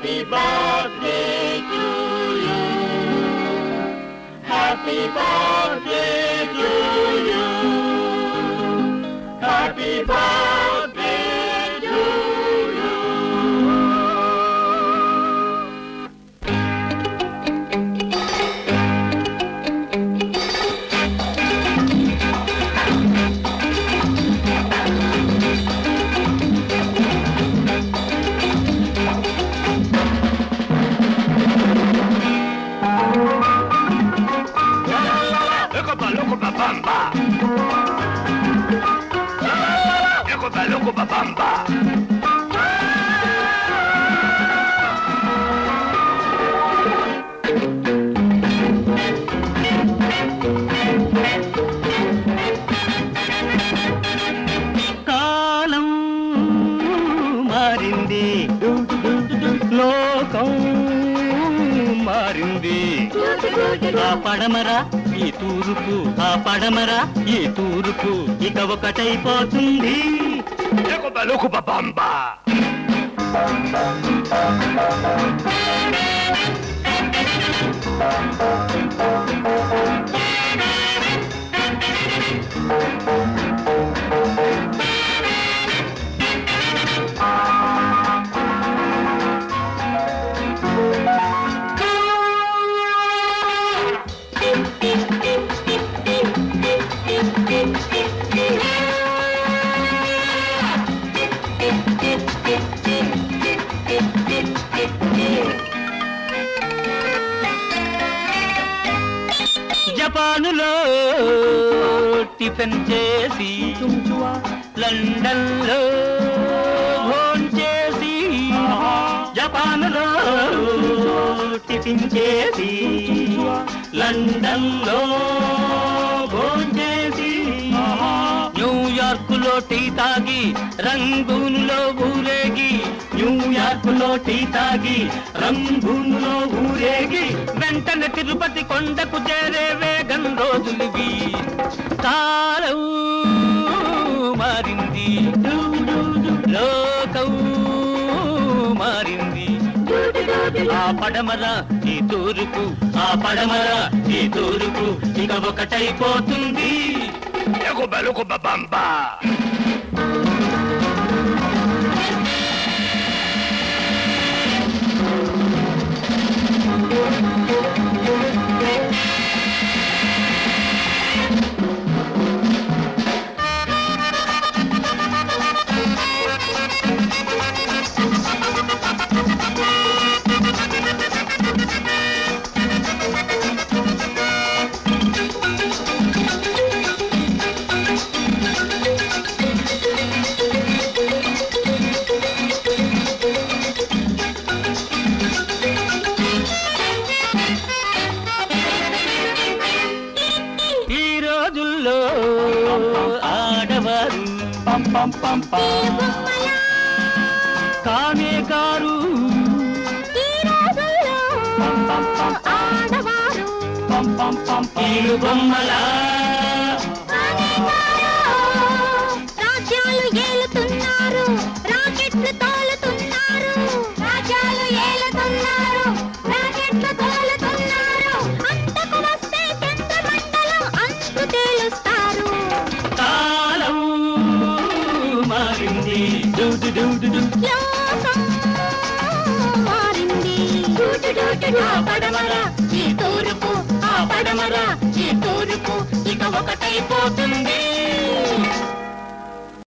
Happy birthday to you. Happy birthday to you. Happy birthday to you. Eko ba loko ba bamba. Eko ba loko ba bamba. కాలం మారింది లోకం మారింది ఆ పడమరా ఈ తూర్పు ఆ పడమరా ఈ తూర్పు ఇక ఒకటైపోతుంది Eko ba loko ba bamba. జపానులో టిఫిన్ చేసి లండన్ లో చేసి జపానులో టిఫిన్ చేసి లండన్ లో చేసి న్యూయార్క్ లో టీ తాగి రంగూన్లో ఊరేగి న్యూయార్క్ లో టీ తాగి రంగూన్లో ఊరేగి వెంటనే తిరుపతి కొండకు చేరే వేగం రోజులివి కాలం మారింది లోకం మారింది ఆ పడమర ఈ తూర్పు ఆ పడమర ఈ తూర్పు ఇక ఒకటైపోతుంది Eko ba loko ba bamba. ఈ రోజుల్లో ఆడవారు పం పం పం పం కానే కారు పం పం పం పం పం పం కీలు బొమ్మలా రాజ్యాలు ఏలుతున్నారు రాకెట్లు తోలుతున్నారు రాజ్యాలు ఏలుతున్నారు రాకెట్లు తోలుతున్నారు అంతకు వస్తే చంద్రమండలం అంతు తేలుస్తారు కాలం మారింది డు డు డు డు డు. లోకం మారింది ఆ పడమర ఈ తూర్పు ఆ పడమర